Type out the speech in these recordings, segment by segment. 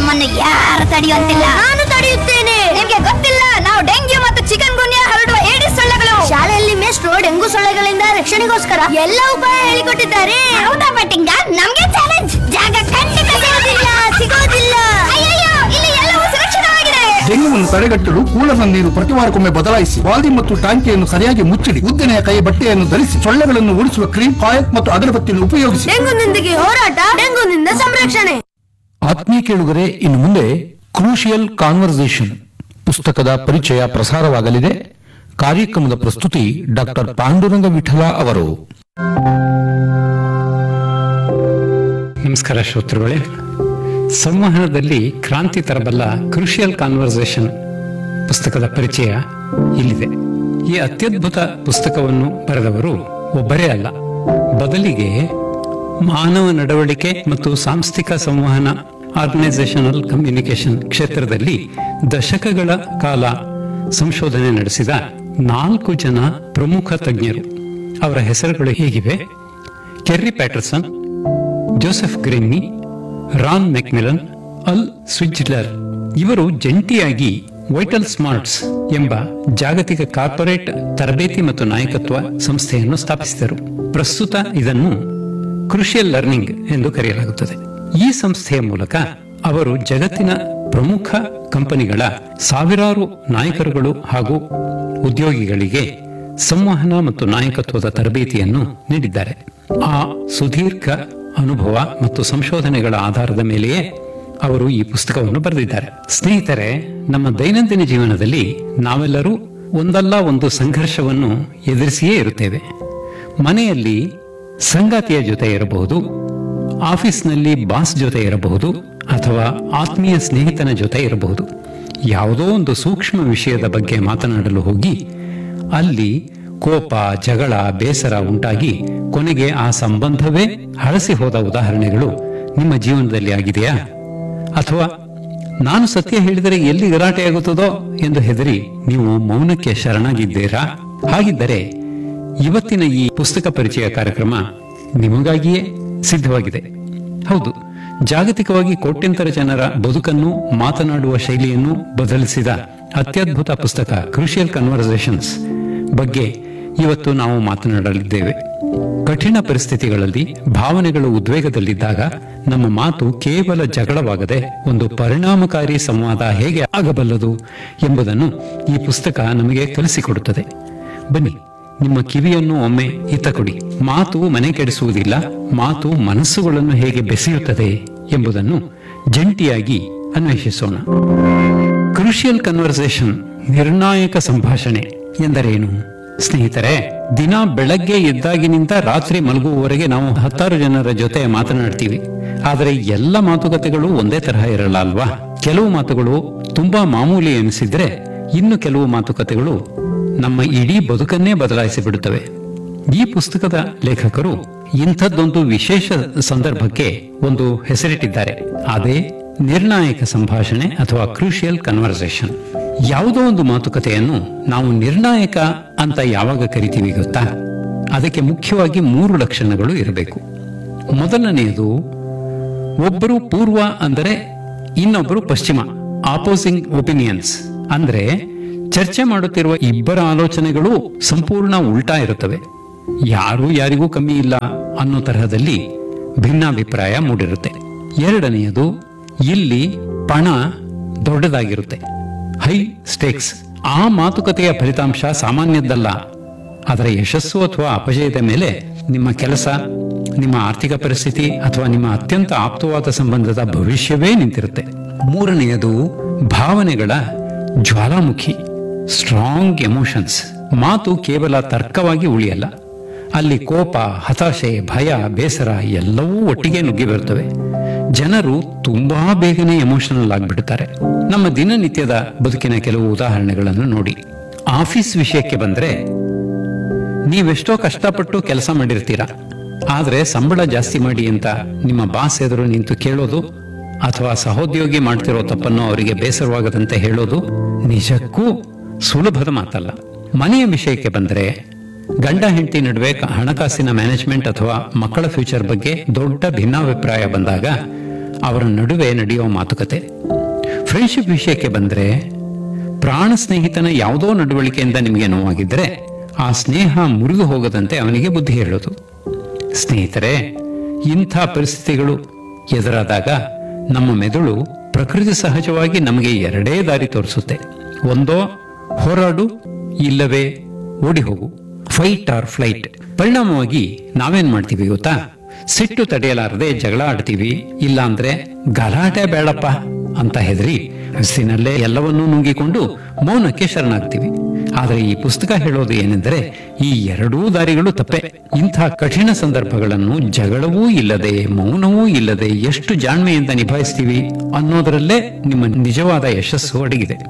ನಮ್ಮನ್ನು ಯಾರು ತಡೆಯುವಂತಿಲ್ಲ ನಾನು ತಡೆಯುತ್ತೇನೆ ನಿಮ್ಗೆ ಗೊತ್ತಿಲ್ಲ ನಾವು ಡೆಂಗ್ಯೂ ಮತ್ತು ಚಿಕನ್ ಗುನ್ಯಾ ಹರಡುವ ಏಡಿಸ್ ಸೊಳ್ಳೆಗಳು ಶಾಲೆಯಲ್ಲಿ ಮೇಷ್ಟ್ರು ಡೆಂಗು ಸೊಳ್ಳೆಗಳಿಂದ ರಕ್ಷಣೆಗೋಸ್ಕರ ಎಲ್ಲ ಉಪಾಯ ಹೇಳಿಕೊಟ್ಟಿದ್ದಾರೆ ಹೌದಾ ಬಟ್ಟಿಂಗ ನಮ್ಗೆ ಚಾಲೆಂಜ್ ಜಾಗ ಖಂಡಿತ ಸಿಗೋದಿಲ್ಲ ಸಿಗೋದಿಲ್ಲ ಅಯ್ಯಯ್ಯೋ ಇಲ್ಲಿ ಎಲ್ಲವೂ ಸುರಕ್ಷಿತವಾಗಿದೆ ಡೆಂಗ್ಯೂವನ್ನು ತಡೆಗಟ್ಟಲು ಕೂಲರ್ನ ನೀರು ಪ್ರತಿ ವಾರಕ್ಕೊಮ್ಮೆ ಬದಲಾಯಿಸಿ ಬಾಲ್ದಿ ಮತ್ತು ಟಾಂಕಿಯನ್ನು ಸರಿಯಾಗಿ ಮುಚ್ಚಿಡಿ ಉದ್ದನೆಯ ಕೈ ಬಟ್ಟೆಯನ್ನು ಧರಿಸಿ ಸೊಳ್ಳೆಗಳನ್ನು ಓಡಿಸುವ ಕ್ರೀಮ್ ಕಾಯಕ್ ಮತ್ತು ಅಗರಬತ್ತಿಯನ್ನು ಉಪಯೋಗಿಸಿ ಡೆಂಗುನೊಂದಿಗೆ ಹೋರಾಟ ಡೆಂಗುನಿಂದ ಸಂರಕ್ಷಣೆ ಆತ್ಮೀಯ ಕೇಳುಗರೆ ಇನ್ನು ಮುಂದೆ ಕ್ರೂಷಿಯಲ್ ಕಾನ್ವರ್ಸೇಷನ್ ಪುಸ್ತಕದ ಪರಿಚಯ ಪ್ರಸಾರವಾಗಲಿದೆ ಕಾರ್ಯಕ್ರಮದ ಪ್ರಸ್ತುತಿ ಡಾಕ್ಟರ್ ಪಾಂಡುರಂಗ ವಿಠಲ ಅವರು ನಮಸ್ಕಾರ ಶ್ರೋತೃಗಳೇ ಸಂವಹನದಲ್ಲಿ ಕ್ರಾಂತಿ ತರಬಲ್ಲ ಕ್ರೂಷಿಯಲ್ ಕಾನ್ವರ್ಸೇಷನ್ ಪುಸ್ತಕದ ಪರಿಚಯ ಇಲ್ಲಿದೆ ಈ ಅತ್ಯದ್ಭುತ ಪುಸ್ತಕವನ್ನು ಬರೆದವರು ಒಬ್ಬರೇ ಅಲ್ಲ ಬದಲಿಗೆ ಮಾನವ ನಡವಳಿಕೆ ಮತ್ತು ಸಾಂಸ್ಥಿಕ ಸಂವಹನ ಆರ್ಗನೈಸೇಷನಲ್ ಕಮ್ಯುನಿಕೇಶನ್ ಕ್ಷೇತ್ರದಲ್ಲಿ ದಶಕಗಳ ಕಾಲ ಸಂಶೋಧನೆ ನಡೆಸಿದ ನಾಲ್ಕು ಜನ ಪ್ರಮುಖ ತಜ್ಞರು ಅವರ ಹೆಸರುಗಳು ಹೇಗಿವೆ Kerry Patterson Joseph Grenny Ron McMillan Al Switzler ಇವರು ಜಂಟಿಯಾಗಿ ವೈಟಲ್ ಸ್ಮಾರ್ಟ್ಸ್ ಎಂಬ ಜಾಗತಿಕ ಕಾರ್ಪೊರೇಟ್ ತರಬೇತಿ ಮತ್ತು ನಾಯಕತ್ವ ಸಂಸ್ಥೆಯನ್ನು ಸ್ಥಾಪಿಸಿದರು ಪ್ರಸ್ತುತ ಇದನ್ನು ಕ್ರುಷಿಯಲ್ ಲರ್ನಿಂಗ್ ಎಂದು ಕರೆಯಲಾಗುತ್ತದೆ ಈ ಸಂಸ್ಥೆಯ ಮೂಲಕ ಅವರು ಜಗತ್ತಿನ ಪ್ರಮುಖ ಕಂಪನಿಗಳ ಸಾವಿರಾರು ನಾಯಕರುಗಳು ಹಾಗೂ ಉದ್ಯೋಗಿಗಳಿಗೆ ಸಂವಹನ ಮತ್ತು ನಾಯಕತ್ವದ ತರಬೇತಿಯನ್ನು ನೀಡಿದ್ದಾರೆ ಆ ಸುದೀರ್ಘ ಅನುಭವ ಮತ್ತು ಸಂಶೋಧನೆಗಳ ಆಧಾರದ ಮೇಲೆಯೇ ಅವರು ಈ ಪುಸ್ತಕವನ್ನು ಬರೆದಿದ್ದಾರೆ ಸ್ನೇಹಿತರೆ ನಮ್ಮ ದೈನಂದಿನ ಜೀವನದಲ್ಲಿ ನಾವೆಲ್ಲರೂ ಒಂದಲ್ಲ ಒಂದು ಸಂಘರ್ಷವನ್ನು ಎದುರಿಸಿಯೇ ಇರುತ್ತೇವೆ ಮನೆಯಲ್ಲಿ ಸಂಗಾತಿಯ ಜೊತೆ ಇರಬಹುದು ಆಫೀಸ್ನಲ್ಲಿ ಬಾಸ್ ಜೊತೆ ಇರಬಹುದು ಅಥವಾ ಆತ್ಮೀಯ ಸ್ನೇಹಿತನ ಜೊತೆ ಇರಬಹುದು ಯಾವುದೋ ಒಂದು ಸೂಕ್ಷ್ಮ ವಿಷಯದ ಬಗ್ಗೆ ಮಾತನಾಡಲು ಹೋಗಿ ಅಲ್ಲಿ ಕೋಪ ಜಗಳ ಬೇಸರ ಉಂಟಾಗಿ ಕೊನೆಗೆ ಆ ಸಂಬಂಧವೇ ಹಳಸಿ ಹೋದ ಉದಾಹರಣೆಗಳು ನಿಮ್ಮ ಜೀವನದಲ್ಲಿ ಆಗಿದೆಯಾ ಅಥವಾ ನಾನು ಸತ್ಯ ಹೇಳಿದರೆ ಎಲ್ಲಿ ಗಲಾಟೆಯಾಗುತ್ತದೋ ಎಂದು ಹೆದರಿ ನೀವು ಮೌನಕ್ಕೆ ಶರಣಾಗಿದ್ದೀರಾ ಹಾಗಿದ್ದರೆ ಇವತ್ತಿನ ಈ ಪುಸ್ತಕ ಪರಿಚಯ ಕಾರ್ಯಕ್ರಮ ನಿಮಗಾಗಿಯೇ ಸಿದ್ಧವಾಗಿದೆ ಹೌದು ಜಾಗತಿಕವಾಗಿ ಕೋಟ್ಯಂತರ ಜನರ ಬದುಕನ್ನು ಮಾತನಾಡುವ ಶೈಲಿಯನ್ನು ಬದಲಿಸಿದ ಅತ್ಯದ್ಭುತ ಪುಸ್ತಕ ಕ್ರೂಷಿಯಲ್ ಕನ್ವರ್ಸೇಷನ್ಸ್ ಬಗ್ಗೆ ಇವತ್ತು ನಾವು ಮಾತನಾಡಲಿದ್ದೇವೆ ಕಠಿಣ ಪರಿಸ್ಥಿತಿಗಳಲ್ಲಿ ಭಾವನೆಗಳು ಉದ್ವೇಗದಲ್ಲಿದ್ದಾಗ ನಮ್ಮ ಮಾತು ಕೇವಲ ಜಗಳವಾಗದೆ ಒಂದು ಪರಿಣಾಮಕಾರಿ ಸಂವಾದ ಹೇಗೆ ಆಗಬಲ್ಲದು ಎಂಬುದನ್ನು ಈ ಪುಸ್ತಕ ನಮಗೆ ಕಲಿಸಿಕೊಡುತ್ತದೆ ಬನ್ನಿ ನಿಮ್ಮ ಕಿವಿಯನ್ನು ಒಮ್ಮೆ ಇತ್ತ ಕೊಡಿ ಮಾತು ಮನೆ ಕೆಡಿಸುವುದಿಲ್ಲ ಮಾತು ಮನಸ್ಸುಗಳನ್ನು ಹೇಗೆ ಬೆಸೆಯುತ್ತದೆ ಎಂಬುದನ್ನು ಜಂಟಿಯಾಗಿ ಅನ್ವೇಷಿಸೋಣ ಕ್ರೂಷಿಯಲ್ ಕನ್ವರ್ಸೇಷನ್ ನಿರ್ಣಾಯಕ ಸಂಭಾಷಣೆ ಎಂದರೇನು ಸ್ನೇಹಿತರೆ ದಿನ ಬೆಳಗ್ಗೆ ಎದ್ದಾಗಿನಿಂದ ರಾತ್ರಿ ಮಲಗುವವರೆಗೆ ನಾವು ಹತ್ತಾರು ಜನರ ಜೊತೆ ಮಾತನಾಡ್ತೀವಿ ಆದರೆ ಎಲ್ಲ ಮಾತುಕತೆಗಳು ಒಂದೇ ತರಹ ಇರಲ್ಲ ಅಲ್ವಾ ಕೆಲವು ಮಾತುಗಳು ತುಂಬಾ ಮಾಮೂಲಿ ಎನಿಸಿದ್ರೆ ಇನ್ನು ಕೆಲವು ಮಾತುಕತೆಗಳು ನಮ್ಮ ಇಡೀ ಬದುಕನ್ನೇ ಬದಲಾಯಿಸಿ ಬಿಡುತ್ತವೆ ಈ ಪುಸ್ತಕದ ಲೇಖಕರು ಇಂಥದ್ದೊಂದು ವಿಶೇಷ ಸಂದರ್ಭಕ್ಕೆ ಒಂದು ಹೆಸರಿಟ್ಟಿದ್ದಾರೆ ಅದೇ ನಿರ್ಣಾಯಕ ಸಂಭಾಷಣೆ ಅಥವಾ ಕ್ರೂಷಿಯಲ್ ಕನ್ವರ್ಸೇಷನ್ ಯಾವುದೋ ಒಂದು ಮಾತುಕತೆಯನ್ನು ನಾವು ನಿರ್ಣಾಯಕ ಅಂತ ಯಾವಾಗ ಕರಿತೀವಿ ಗೊತ್ತಾ ಅದಕ್ಕೆ ಮುಖ್ಯವಾಗಿ ಮೂರು ಲಕ್ಷಣಗಳು ಇರಬೇಕು ಮೊದಲನೆಯದು ಒಬ್ಬರು ಪೂರ್ವ ಅಂದರೆ ಇನ್ನೊಬ್ಬರು ಪಶ್ಚಿಮ ಆಪೋಸಿಂಗ್ ಒಪಿನಿಯನ್ಸ್ ಅಂದ್ರೆ ಚರ್ಚೆ ಮಾಡುತ್ತಿರುವ ಇಬ್ಬರ ಆಲೋಚನೆಗಳು ಸಂಪೂರ್ಣ ಉಲ್ಟಾ ಇರುತ್ತವೆ ಯಾರು ಯಾರಿಗೂ ಕಮ್ಮಿ ಇಲ್ಲ ಅನ್ನೋ ತರಹದಲ್ಲಿ ಭಿನ್ನಾಭಿಪ್ರಾಯ ಮೂಡಿರುತ್ತೆ ಎರಡನೆಯದು ಇಲ್ಲಿ ಪಣ ದೊಡ್ಡದಾಗಿರುತ್ತೆ ಹೈ ಸ್ಟೇಕ್ಸ್ ಆ ಮಾತುಕತೆಯ ಫಲಿತಾಂಶ ಸಾಮಾನ್ಯದ್ದಲ್ಲ ಅದರ ಯಶಸ್ಸು ಅಥವಾ ಅಪಜಯದ ಮೇಲೆ ನಿಮ್ಮ ಕೆಲಸ ನಿಮ್ಮ ಆರ್ಥಿಕ ಪರಿಸ್ಥಿತಿ ಅಥವಾ ನಿಮ್ಮ ಅತ್ಯಂತ ಆಪ್ತವಾದ ಸಂಬಂಧದ ಭವಿಷ್ಯವೇ ನಿಂತಿರುತ್ತೆ ಮೂರನೆಯದು ಭಾವನೆಗಳ ಜ್ವಾಲಾಮುಖಿ ಸ್ಟ್ರಾಂಗ್ ಎಮೋಷನ್ಸ್ ಮಾತು ಕೇವಲ ತರ್ಕವಾಗಿ ಉಳಿಯಲ್ಲ ಅಲ್ಲಿ ಕೋಪ ಹತಾಶೆ ಭಯ ಬೇಸರ ಎಲ್ಲವೂ ಒಟ್ಟಿಗೆ ನುಗ್ಗಿ ಬರುತ್ತವೆ ಜನರು ತುಂಬಾ ಬೇಗನೆ ಎಮೋಷನಲ್ ಆಗಿಬಿಡುತ್ತಾರೆ ನಮ್ಮ ದಿನನಿತ್ಯದ ಬದುಕಿನ ಕೆಲವು ಉದಾಹರಣೆಗಳನ್ನು ನೋಡಿ ಆಫೀಸ್ ವಿಷಯಕ್ಕೆ ಬಂದ್ರೆ ನೀವೆಷ್ಟೋ ಕಷ್ಟಪಟ್ಟು ಕೆಲಸ ಮಾಡಿರ್ತೀರಾ ಆದ್ರೆ ಸಂಬಳ ಜಾಸ್ತಿ ಮಾಡಿ ಅಂತ ನಿಮ್ಮ ಬಾಸ್ ಎದುರು ನಿಂತು ಕೇಳೋದು ಅಥವಾ ಸಹೋದ್ಯೋಗಿ ಮಾಡ್ತಿರೋ ತಪ್ಪನ್ನು ಅವರಿಗೆ ಬೇಸರವಾಗದಂತೆ ಹೇಳೋದು ನಿಜಕ್ಕೂ ಸುಲಭದ ಮಾತಲ್ಲ ಮನೆಯ ವಿಷಯಕ್ಕೆ ಬಂದ್ರೆ ಗಂಡ ಹೆಂಡತಿ ನಡುವೆ ಕ- ಹಣಕಾಸಿನ ಮ್ಯಾನೇಜ್ಮೆಂಟ್ ಅಥವಾ ಮಕ್ಕಳ ಫ್ಯೂಚರ್ ಬಗ್ಗೆ ದೊಡ್ಡ ಭಿನ್ನಾಭಿಪ್ರಾಯ ಬಂದಾಗ ಅವರ ನಡುವೆ ನಡೆಯುವ ಮಾತುಕತೆ ಫ್ರೆಂಡ್ಶಿಪ್ ವಿಷಯಕ್ಕೆ ಬಂದ್ರೆ ಪ್ರಾಣ ಸ್ನೇಹಿತನ ಯಾವುದೋ ನಡವಳಿಕೆಯಿಂದ ನಿಮಗೆ ನೋವಾಗಿದ್ದರೆ ಆ ಸ್ನೇಹ ಮುರಿದು ಹೋಗದಂತೆ ಅವನಿಗೆ ಬುದ್ಧಿ ಹೇಳೋದು ಸ್ನೇಹಿತರೆ ಇಂಥ ಪರಿಸ್ಥಿತಿಗಳು ಎದುರಾದಾಗ ನಮ್ಮ ಮೆದುಳು ಪ್ರಕೃತಿ ಸಹಜವಾಗಿ ನಮಗೆ ಎರಡೇ ದಾರಿ ತೋರಿಸುತ್ತೆ ಒಂದೋ ಹೋರಾಡು ಇಲ್ಲವೇ ಓಡಿ ಹೋಗು ಫೈಟ್ ಆರ್ ಫ್ಲೈಟ್ ಪರಿಣಾಮವಾಗಿ ನಾವೇನ್ ಮಾಡ್ತೀವಿ ಗೊತ್ತಾ ಸಿಟ್ಟು ತಡೆಯಲಾರದೆ ಜಗಳ ಆಡ್ತೀವಿ ಇಲ್ಲಾಂದ್ರೆ ಗಲಾಟೆ ಬೇಡಪ್ಪ ಅಂತ ಹೆದರಿ ಹಸಿನಲ್ಲೇ ಎಲ್ಲವನ್ನೂ ನುಂಗಿಕೊಂಡು ಮೌನಕ್ಕೆ ಶರಣಾಗ್ತೀವಿ ಆದರೆ ಈ ಪುಸ್ತಕ ಹೇಳೋದು ಏನೆಂದರೆ ಈ ಎರಡೂ ದಾರಿಗಳು ತಪ್ಪೆ ಇಂಥ ಕಠಿಣ ಸಂದರ್ಭಗಳನ್ನು ಜಗಳವೂ ಇಲ್ಲದೆ ಮೌನವೂ ಇಲ್ಲದೆ ಎಷ್ಟು ಜಾಣ್ಮೆಯಿಂದ ನಿಭಾಯಿಸ್ತೀವಿ ಅನ್ನೋದರಲ್ಲೇ ನಿಮ್ಮ ನಿಜವಾದ ಯಶಸ್ಸು ಅಡಗಿದೆ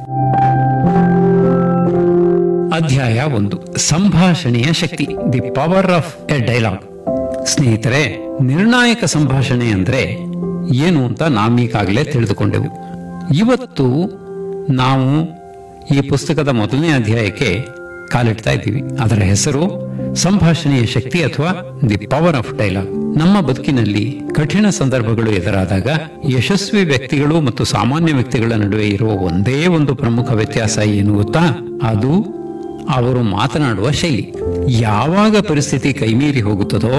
ಅಧ್ಯಾಯ ಒಂದು ಸಂಭಾಷಣೆಯ ಶಕ್ತಿ the power of a dialogue ಸ್ನೇಹಿತರೆ ನಿರ್ಣಾಯಕ ಸಂಭಾಷಣೆ ಅಂದ್ರೆ ಏನು ಅಂತ ನಾವೀಗಾಗಲೇ ತಿಳಿದುಕೊಂಡೆವು ಇವತ್ತು ನಾವು ಈ ಪುಸ್ತಕದ ಮೊದಲನೇ ಅಧ್ಯಾಯಕ್ಕೆ ಕಾಲಿಡ್ತಾ ಇದ್ದೀವಿ ಅದರ ಹೆಸರು ಸಂಭಾಷಣೆಯ ಶಕ್ತಿ ಅಥವಾ ದಿ ಪವರ್ ಆಫ್ ಡೈಲಾಗ್ ನಮ್ಮ ಬದುಕಿನಲ್ಲಿ ಕಠಿಣ ಸಂದರ್ಭಗಳು ಎದುರಾದಾಗ ಯಶಸ್ವಿ ವ್ಯಕ್ತಿಗಳು ಮತ್ತು ಸಾಮಾನ್ಯ ವ್ಯಕ್ತಿಗಳ ನಡುವೆ ಇರುವ ಒಂದೇ ಒಂದು ಪ್ರಮುಖ ವ್ಯತ್ಯಾಸ ಏನು ಗೊತ್ತಾ ಅದು ಅವರು ಮಾತನಾಡುವ ಶೈಲಿ ಯಾವಾಗ ಪರಿಸ್ಥಿತಿ ಕೈಮೀರಿ ಹೋಗುತ್ತದೋ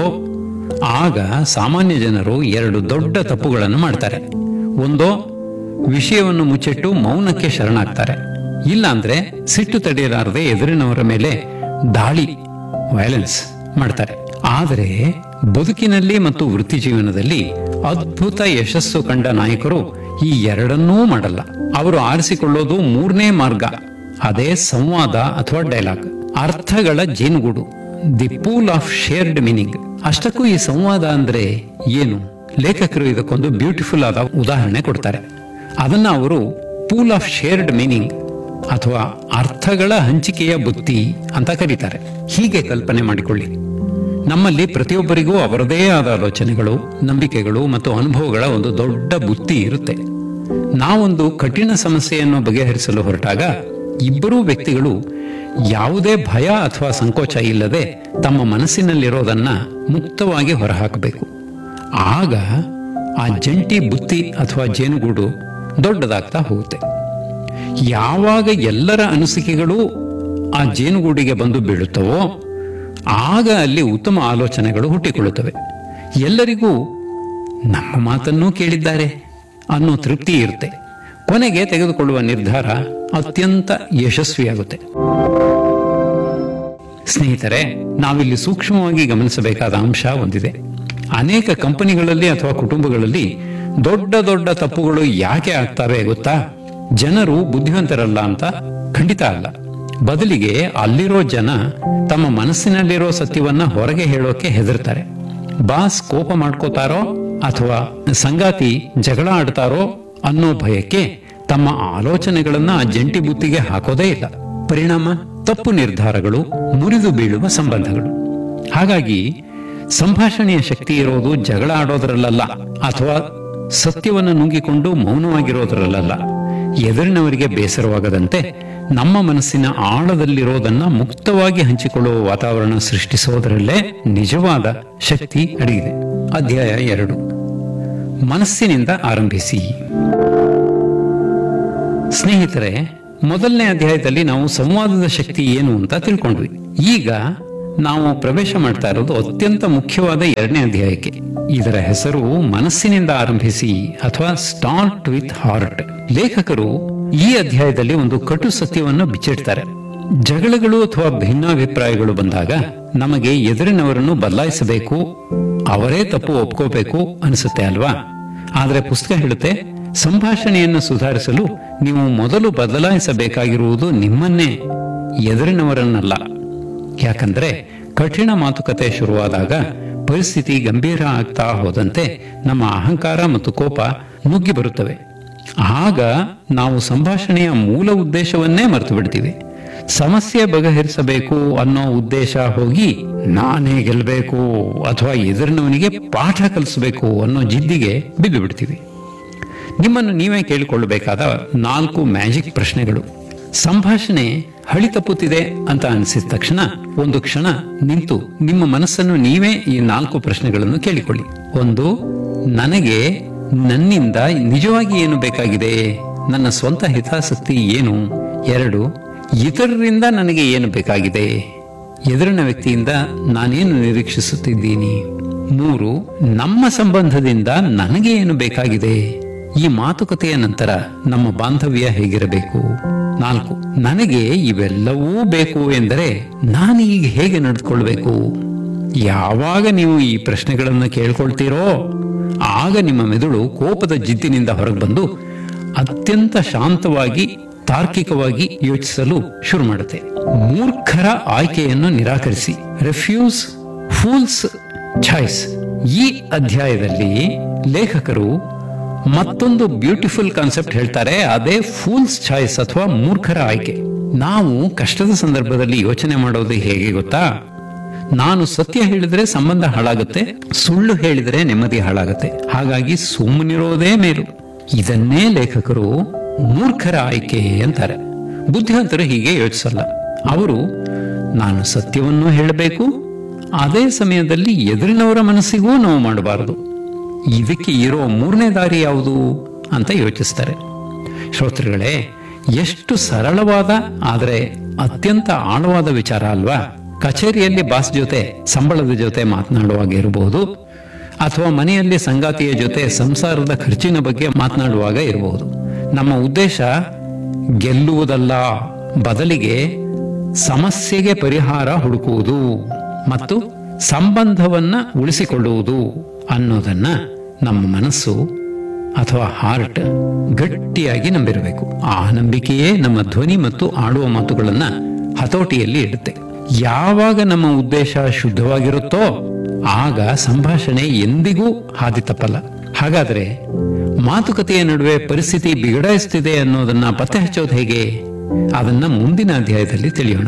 ಆಗ ಸಾಮಾನ್ಯ ಜನರು ಎರಡು ದೊಡ್ಡ ತಪ್ಪುಗಳನ್ನು ಮಾಡ್ತಾರೆ ಒಂದೋ ವಿಷಯವನ್ನು ಮುಚ್ಚಿಟ್ಟು ಮೌನಕ್ಕೆ ಶರಣಾಗ್ತಾರೆ ಇಲ್ಲಾಂದ್ರೆ ಸಿಟ್ಟು ತಡೆಯಲಾರದೆ ಎದುರಿನವರ ಮೇಲೆ ದಾಳಿ ವೈಲೆನ್ಸ್ ಮಾಡ್ತಾರೆ ಆದರೆ ಬದುಕಿನಲ್ಲಿ ಮತ್ತು ವೃತ್ತಿ ಜೀವನದಲ್ಲಿ ಅದ್ಭುತ ಯಶಸ್ಸು ಕಂಡ ನಾಯಕರು ಈ ಎರಡನ್ನೂ ಮಾಡಲ್ಲ ಅವರು ಆರಿಸಿಕೊಳ್ಳೋದು ಮೂರನೇ ಮಾರ್ಗ ಅದೇ ಸಂವಾದ ಅಥವಾ ಡೈಲಾಗ್ ಅರ್ಥಗಳ ಜೇನುಗೂಡು the pool of shared meaning ಅಷ್ಟಕ್ಕೂ ಈ ಸಂವಾದ ಅಂದ್ರೆ ಏನು ಲೇಖಕರು ಇದಕ್ಕೊಂದು ಬ್ಯೂಟಿಫುಲ್ ಆದ ಉದಾಹರಣೆ ಕೊಡ್ತಾರೆ ಅದನ್ನ ಅವರು ಪೂಲ್ ಆಫ್ ಶೇರ್ಡ್ ಮೀನಿಂಗ್ ಅಥವಾ ಅರ್ಥಗಳ ಹಂಚಿಕೆಯ ಬುತ್ತಿ ಅಂತ ಕರೀತಾರೆ ಹೀಗೆ ಕಲ್ಪನೆ ಮಾಡಿಕೊಳ್ಳಿ ನಮ್ಮಲ್ಲಿ ಪ್ರತಿಯೊಬ್ಬರಿಗೂ ಅವರದೇ ಆದ ಆಲೋಚನೆಗಳು ನಂಬಿಕೆಗಳು ಮತ್ತು ಅನುಭವಗಳ ಒಂದು ದೊಡ್ಡ ಬುತ್ತಿ ಇರುತ್ತೆ ನಾವೊಂದು ಕಠಿಣ ಸಮಸ್ಯೆಯನ್ನು ಬಗೆಹರಿಸಲು ಹೊರಟಾಗ ಇಬ್ಬರೂ ವ್ಯಕ್ತಿಗಳು ಯಾವುದೇ ಭಯ ಅಥವಾ ಸಂಕೋಚ ಇಲ್ಲದೆ ತಮ್ಮ ಮನಸ್ಸಿನಲ್ಲಿರೋದನ್ನ ಮುಕ್ತವಾಗಿ ಹೊರಹಾಕಬೇಕು ಆಗ ಆ ಜಂಟಿ ಬುತ್ತಿ ಅಥವಾ ಜೇನುಗೂಡು ದೊಡ್ಡದಾಗ್ತಾ ಹೋಗುತ್ತೆ ಯಾವಾಗ ಎಲ್ಲರ ಅನಿಸಿಕೆಗಳು ಆ ಜೇನುಗೂಡಿಗೆ ಬಂದು ಬೀಳುತ್ತವೋ ಆಗ ಅಲ್ಲಿ ಉತ್ತಮ ಆಲೋಚನೆಗಳು ಹುಟ್ಟಿಕೊಳ್ಳುತ್ತವೆ ಎಲ್ಲರಿಗೂ ನಮ್ಮ ಮಾತನ್ನೂ ಕೇಳಿದ್ದಾರೆ ಅನ್ನೋ ತೃಪ್ತಿ ಇರುತ್ತೆ ಕೊನೆಗೆ ತೆಗೆದುಕೊಳ್ಳುವ ನಿರ್ಧಾರ ಅತ್ಯಂತ ಯಶಸ್ವಿಯಾಗುತ್ತೆ ಸ್ನೇಹಿತರೆ ನಾವಿಲ್ಲಿ ಸೂಕ್ಷ್ಮವಾಗಿ ಗಮನಿಸಬೇಕಾದ ಅಂಶ ಒಂದಿದೆ ಅನೇಕ ಕಂಪನಿಗಳಲ್ಲಿ ಅಥವಾ ಕುಟುಂಬಗಳಲ್ಲಿ ದೊಡ್ಡ ದೊಡ್ಡ ತಪ್ಪುಗಳು ಯಾಕೆ ಆಗ್ತವೆ ಗೊತ್ತಾ ಜನರು ಬುದ್ಧಿವಂತರಲ್ಲ ಅಂತ ಖಂಡಿತ ಅಲ್ಲ ಬದಲಿಗೆ ಅಲ್ಲಿರೋ ಜನ ತಮ್ಮ ಮನಸ್ಸಿನಲ್ಲಿರೋ ಸತ್ಯವನ್ನ ಹೊರಗೆ ಹೇಳೋಕೆ ಹೆದರ್ತಾರೆ ಬಾಸ್ ಕೋಪ ಮಾಡ್ಕೋತಾರೋ ಅಥವಾ ಸಂಗಾತಿ ಜಗಳ ಆಡ್ತಾರೋ ಅನ್ನೋ ಭಯಕ್ಕೆ ತಮ್ಮ ಆಲೋಚನೆಗಳನ್ನ ಆ ಜಂಟಿ ಬುತ್ತಿಗೆ ಹಾಕೋದೇ ಇಲ್ಲ ಪರಿಣಾಮ ತಪ್ಪು ನಿರ್ಧಾರಗಳು ಮುರಿದು ಬೀಳುವ ಸಂಬಂಧಗಳು ಹಾಗಾಗಿ ಸಂಭಾಷಣೆಯ ಶಕ್ತಿ ಇರೋದು ಜಗಳ ಆಡೋದ್ರಲ್ಲ ಅಥವಾ ಸತ್ಯವನ್ನು ನುಂಗಿಕೊಂಡು ಮೌನವಾಗಿರೋದ್ರಲ್ಲ ಎದುರಿನವರಿಗೆ ಬೇಸರವಾಗದಂತೆ ನಮ್ಮ ಮನಸ್ಸಿನ ಆಳದಲ್ಲಿರೋದನ್ನ ಮುಕ್ತವಾಗಿ ಹಂಚಿಕೊಳ್ಳುವ ವಾತಾವರಣ ಸೃಷ್ಟಿಸೋದರಲ್ಲೇ ನಿಜವಾದ ಶಕ್ತಿ ಅಡಗಿದೆ ಅಧ್ಯಾಯ ಎರಡು ಮನಸ್ಸಿನಿಂದ ಆರಂಭಿಸಿ ಸ್ನೇಹಿತರೆ ಮೊದಲನೇ ಅಧ್ಯಾಯದಲ್ಲಿ ನಾವು ಸಂವಾದದ ಶಕ್ತಿ ಏನು ಅಂತ ತಿಳ್ಕೊಂಡ್ವಿ ಈಗ ನಾವು ಪ್ರವೇಶ ಮಾಡ್ತಾ ಇರೋದು ಅತ್ಯಂತ ಮುಖ್ಯವಾದ ಎರಡನೇ ಅಧ್ಯಾಯಕ್ಕೆ ಇದರ ಹೆಸರು ಮನಸ್ಸಿನಿಂದ ಆರಂಭಿಸಿ ಅಥವಾ ಸ್ಟಾರ್ಟ್ ವಿತ್ ಹಾರ್ಟ್ ಲೇಖಕರು ಈ ಅಧ್ಯಾಯದಲ್ಲಿ ಒಂದು ಕಟು ಸತ್ಯವನ್ನು ಬಿಚ್ಚಿಡ್ತಾರೆ ಜಗಳಗಳು ಅಥವಾ ಭಿನ್ನಾಭಿಪ್ರಾಯಗಳು ಬಂದಾಗ ನಮಗೆ ಎದುರಿನವರನ್ನು ಬದಲಾಯಿಸಬೇಕು ಅವರೇ ತಪ್ಪು ಒಪ್ಕೋಬೇಕು ಅನಿಸುತ್ತೆ ಅಲ್ವಾ ಆದ್ರೆ ಪುಸ್ತಕ ಹೇಳುತ್ತೆ ಸಂಭಾಷಣೆಯನ್ನು ಸುಧಾರಿಸಲು ನೀವು ಮೊದಲು ಬದಲಾಯಿಸಬೇಕಾಗಿರುವುದು ನಿಮ್ಮನ್ನೇ ಎದುರಿನವರನ್ನಲ್ಲ ಯಾಕಂದ್ರೆ ಕಠಿಣ ಮಾತುಕತೆ ಶುರುವಾದಾಗ ಪರಿಸ್ಥಿತಿ ಗಂಭೀರ ಆಗ್ತಾ ಹೋದಂತೆ ನಮ್ಮ ಅಹಂಕಾರ ಮತ್ತು ಕೋಪ ನುಗ್ಗಿ ಬರುತ್ತವೆ ಆಗ ನಾವು ಸಂಭಾಷಣೆಯ ಮೂಲ ಉದ್ದೇಶವನ್ನೇ ಮರೆತು ಬಿಡ್ತೀವಿ ಸಮಸ್ಯೆ ಬಗೆಹರಿಸಬೇಕು ಅನ್ನೋ ಉದ್ದೇಶ ಹೋಗಿ ನಾನೇ ಗೆಲ್ಲಬೇಕು ಅಥವಾ ಎದುರಿನವನಿಗೆ ಪಾಠ ಕಲಿಸಬೇಕು ಅನ್ನೋ ಜಿದ್ದಿಗೆ ಬಿದ್ದು ಬಿಡ್ತೀವಿ ನಿಮ್ಮನ್ನು ನೀವೇ ಕೇಳಿಕೊಳ್ಳಬೇಕಾದ ನಾಲ್ಕು ಮ್ಯಾಜಿಕ್ ಪ್ರಶ್ನೆಗಳು ಸಂಭಾಷಣೆ ಹಳಿ ತಪ್ಪುತ್ತಿದೆ ಅಂತ ಅನಿಸಿದ ತಕ್ಷಣ ಒಂದು ಕ್ಷಣ ನಿಂತು ನಿಮ್ಮ ಮನಸ್ಸನ್ನು ನೀವೇ ಈ ನಾಲ್ಕು ಪ್ರಶ್ನೆಗಳನ್ನು ಕೇಳಿಕೊಳ್ಳಿ ಒಂದು ನನಗೆ ನನ್ನಿಂದ ನಿಜವಾಗಿ ಏನು ಬೇಕಾಗಿದೆ ನನ್ನ ಸ್ವಂತ ಹಿತಾಸಕ್ತಿ ಏನು ಎರಡು ಇತರರಿಂದ ನನಗೆ ಏನು ಬೇಕಾಗಿದೆ ಎದುರಿನ ವ್ಯಕ್ತಿಯಿಂದ ನಾನೇನು ನಿರೀಕ್ಷಿಸುತ್ತಿದ್ದೀನಿ ಮೂರು ನಮ್ಮ ಸಂಬಂಧದಿಂದ ನನಗೆ ಏನು ಬೇಕಾಗಿದೆ ಈ ಮಾತುಕತೆಯ ನಂತರ ನಮ್ಮ ಬಾಂಧವ್ಯ ಹೇಗಿರಬೇಕು ನಾಲ್ಕು ನನಗೆ ಇವೆಲ್ಲವೂ ಬೇಕು ಎಂದರೆ ನಾನು ಈಗ ಹೇಗೆ ನಡೆದುಕೊಳ್ಬೇಕು ಯಾವಾಗ ನೀವು ಈ ಪ್ರಶ್ನೆಗಳನ್ನು ಕೇಳ್ಕೊಳ್ತೀರೋ ಆಗ ನಿಮ್ಮ ಮೆದುಳು ಕೋಪದ ಜಿದ್ದಿನಿಂದ ಹೊರಗೆ ಬಂದು ಅತ್ಯಂತ ಶಾಂತವಾಗಿ ತಾರ್ಕಿಕವಾಗಿ ಯೋಚಿಸಲು ಶುರು ಮಾಡುತ್ತೆ ಮೂರ್ಖರ ಆಯ್ಕೆಯನ್ನು ನಿರಾಕರಿಸಿ ರೆಫ್ಯೂಸ್ ಫೂಲ್ಸ್ ಚಾಯ್ಸ್ ಈ ಅಧ್ಯಾಯದಲ್ಲಿ ಲೇಖಕರು ಮತ್ತೊಂದು ಬ್ಯೂಟಿಫುಲ್ ಕಾನ್ಸೆಪ್ಟ್ ಹೇಳ್ತಾರೆ ಅದೇ ಫೂಲ್ಸ್ ಚಾಯ್ಸ್ ಅಥವಾ ಮೂರ್ಖರ ಆಯ್ಕೆ ನಾವು ಕಷ್ಟದ ಸಂದರ್ಭದಲ್ಲಿ ಯೋಚನೆ ಮಾಡೋದು ಹೇಗೆ ಗೊತ್ತಾ ನಾನು ಸತ್ಯ ಹೇಳಿದ್ರೆ ಸಂಬಂಧ ಹಾಳಾಗುತ್ತೆ ಸುಳ್ಳು ಹೇಳಿದ್ರೆ ನೆಮ್ಮದಿ ಹಾಳಾಗುತ್ತೆ ಹಾಗಾಗಿ ಸುಮ್ಮನಿರೋದೇ ಮೇಲು ಇದನ್ನೇ ಲೇಖಕರು ಮೂರ್ಖರ ಆಯ್ಕೆ ಅಂತಾರೆ ಬುದ್ಧಿವಂತರು ಹೀಗೆ ಯೋಚಿಸಲ್ಲ ಅವರು ನಾನು ಸತ್ಯವನ್ನು ಹೇಳಬೇಕು ಅದೇ ಸಮಯದಲ್ಲಿ ಎದುರಿನವರ ಮನಸ್ಸಿಗೂ ನೋವು ಮಾಡಬಾರದು ಇದಕ್ಕೆ ಇರೋ ಮೂರನೇ ದಾರಿ ಯಾವುದು ಅಂತ ಯೋಚಿಸ್ತಾರೆ ಶ್ರೋತೃಗಳೇ ಎಷ್ಟು ಸರಳವಾದ ಆದರೆ ಅತ್ಯಂತ ಆಳವಾದ ವಿಚಾರ ಅಲ್ವಾ ಕಚೇರಿಯಲ್ಲಿ ಬಾಸ್ ಜೊತೆ ಸಂಬಳದ ಜೊತೆ ಮಾತನಾಡುವಾಗ ಇರಬಹುದು ಅಥವಾ ಮನೆಯಲ್ಲಿ ಸಂಗಾತಿಯ ಜೊತೆ ಸಂಸಾರದ ಖರ್ಚಿನ ಬಗ್ಗೆ ಮಾತನಾಡುವಾಗ ಇರಬಹುದು ನಮ್ಮ ಉದ್ದೇಶ ಗೆಲ್ಲುವುದಲ್ಲ ಬದಲಿಗೆ ಸಮಸ್ಯೆಗೆ ಪರಿಹಾರ ಹುಡುಕುವುದು ಮತ್ತು ಸಂಬಂಧವನ್ನ ಉಳಿಸಿಕೊಳ್ಳುವುದು ಅನ್ನೋದನ್ನ ನಮ್ಮ ಮನಸ್ಸು ಅಥವಾ ಹಾರ್ಟ್ ಗಟ್ಟಿಯಾಗಿ ನಂಬಿರಬೇಕು ಆ ನಂಬಿಕೆಯೇ ನಮ್ಮ ಧ್ವನಿ ಮತ್ತು ಆಡುವ ಮಾತುಗಳನ್ನ ಹತೋಟಿಯಲ್ಲಿ ಇಡುತ್ತೆ ಯಾವಾಗ ನಮ್ಮ ಉದ್ದೇಶ ಶುದ್ಧವಾಗಿರುತ್ತೋ ಆಗ ಸಂಭಾಷಣೆ ಎಂದಿಗೂ ಹಾದಿ ತಪ್ಪಲ್ಲ ಹಾಗಾದ್ರೆ ಮಾತುಕತೆಯ ನಡುವೆ ಪರಿಸ್ಥಿತಿ ಬಿಗಡಾಯಿಸ್ತಿದೆ ಅನ್ನೋದನ್ನ ಪತ್ತೆ ಹಚ್ಚೋದು ಹೇಗೆ ಅದನ್ನ ಮುಂದಿನ ಅಧ್ಯಾಯದಲ್ಲಿ ತಿಳಿಯೋಣ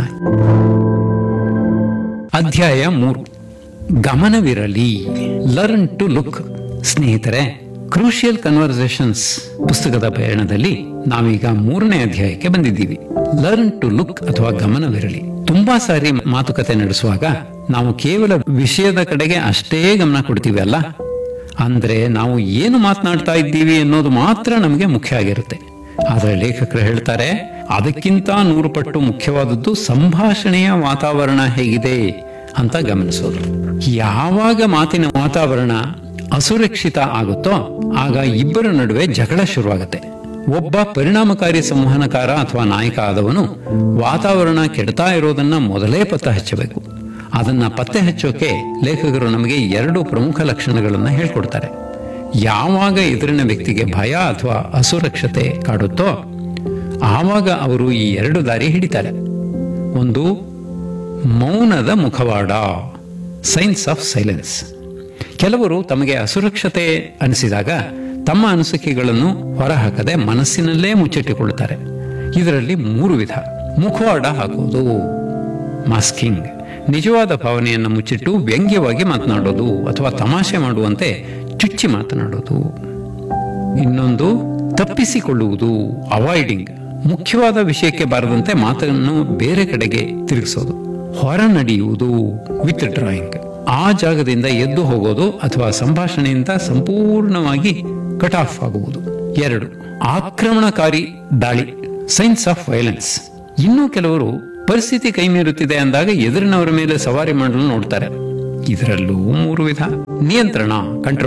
ಅಧ್ಯಾಯ ಮೂರು ಗಮನವಿರಲಿ ಲರ್ನ್ ಟು ಲುಕ್ ಸ್ನೇಹಿತರೆ ಕ್ರೂಷಿಯಲ್ ಕನ್ವರ್ಸೇಷನ್ಸ್ ಪುಸ್ತಕದ ಪಯಣದಲ್ಲಿ ನಾವೀಗ ಮೂರನೇ ಅಧ್ಯಾಯಕ್ಕೆ ಬಂದಿದ್ದೀವಿ ಲರ್ನ್ ಟು ಲುಕ್ ಅಥವಾ ಗಮನವಿರಲಿ ತುಂಬಾ ಸಾರಿ ಮಾತುಕತೆ ನಡೆಸುವಾಗ ನಾವು ಕೇವಲ ವಿಷಯದ ಕಡೆಗೆ ಅಷ್ಟೇ ಗಮನ ಕೊಡ್ತೀವಿ ಅಲ್ಲ ಅಂದ್ರೆ ನಾವು ಏನು ಮಾತನಾಡ್ತಾ ಇದ್ದೀವಿ ಅನ್ನೋದು ಮಾತ್ರ ನಮಗೆ ಮುಖ್ಯ ಆಗಿರುತ್ತೆ ಆದ್ರೆ ಲೇಖಕರು ಹೇಳ್ತಾರೆ ಅದಕ್ಕಿಂತ ನೂರು ಪಟ್ಟು ಮುಖ್ಯವಾದದ್ದು ಸಂಭಾಷಣೆಯ ವಾತಾವರಣ ಹೇಗಿದೆ ಅಂತ ಗಮನಿಸೋದು ಯಾವಾಗ ಮಾತಿನ ವಾತಾವರಣ ಅಸುರಕ್ಷಿತ ಆಗುತ್ತೋ ಆಗ ಇಬ್ಬರ ನಡುವೆ ಜಗಳ ಶುರುವಾಗುತ್ತೆ ಒಬ್ಬ ಪರಿಣಾಮಕಾರಿ ಸಂವಹನಕಾರ ಅಥವಾ ನಾಯಕ ಆದವನು ವಾತಾವರಣ ಕೆಡ್ತಾ ಇರೋದನ್ನ ಮೊದಲೇ ಪತ್ತೆ ಹಚ್ಚಬೇಕು ಅದನ್ನ ಪತ್ತೆ ಹಚ್ಚೋಕೆ ಲೇಖಕರು ನಮಗೆ ಎರಡು ಪ್ರಮುಖ ಲಕ್ಷಣಗಳನ್ನ ಹೇಳ್ಕೊಡ್ತಾರೆ ಯಾವಾಗ ಎದುರಿನ ವ್ಯಕ್ತಿಗೆ ಭಯ ಅಥವಾ ಅಸುರಕ್ಷತೆ ಕಾಡುತ್ತೋ ಆವಾಗ ಅವರು ಈ ಎರಡು ದಾರಿ ಹಿಡಿತಾರೆ ಒಂದು ಮೌನದ ಮುಖವಾಡ ಸೈನ್ಸ್ ಆಫ್ ಸೈಲೆನ್ಸ್ ಕೆಲವರು ತಮಗೆ ಅಸುರಕ್ಷತೆ ಅನಿಸಿದಾಗ ತಮ್ಮ ಅನಿಸಿಕೆಗಳನ್ನು ಹೊರಹಾಕದೆ ಮನಸ್ಸಿನಲ್ಲೇ ಮುಚ್ಚಿಟ್ಟುಕೊಳ್ಳುತ್ತಾರೆ ಇದರಲ್ಲಿ ಮೂರು ವಿಧ ಮುಖವಾಡ ಹಾಕುವುದು ಮಾಸ್ಕಿಂಗ್ ನಿಜವಾದ ಭಾವನೆಯನ್ನು ಮುಚ್ಚಿಟ್ಟು ವ್ಯಂಗ್ಯವಾಗಿ ಮಾತನಾಡೋದು ಅಥವಾ ತಮಾಷೆ ಮಾಡುವಂತೆ ಚುಚ್ಚಿ ಮಾತನಾಡೋದು ಇನ್ನೊಂದು ತಪ್ಪಿಸಿಕೊಳ್ಳುವುದು ಅವಾಯ್ಡಿಂಗ್ ಮುಖ್ಯವಾದ ವಿಷಯಕ್ಕೆ ಬಾರದಂತೆ ಮಾತನ್ನು ಬೇರೆ ಕಡೆಗೆ ತಿರುಗಿಸೋದು ಹೊರ ನಡೆಯುವುದು ವಿತ್ ಡ್ರಾಯಿಂಗ್ ಆ ಜಾಗದಿಂದ ಎದ್ದು ಹೋಗೋದು ಅಥವಾ ಸಂಭಾಷಣೆಯಿಂದ ಸಂಪೂರ್ಣವಾಗಿ ಕಟ್ ಆಫ್ ಆಗುವುದು ಎರಡು ಆಕ್ರಮಣಕಾರಿ ದಾಳಿ ಸೈನ್ಸ್ ಆಫ್ ವೈಲೆನ್ಸ್ ಇನ್ನು ಕೆಲವರು ಪರಿಸ್ಥಿತಿ ಕೈಮೀರುತ್ತಿದೆ ಅಂದಾಗ ಎದುರಿನವರ ಮೇಲೆ ಸವಾರಿ ಮಾಡಲು ನೋಡ್ತಾರೆ ಇದರಲ್ಲೂ ಮೂರು ವಿಧ ನಿಯಂತ್ರಣ ಕಂಟ್ರೋಲ್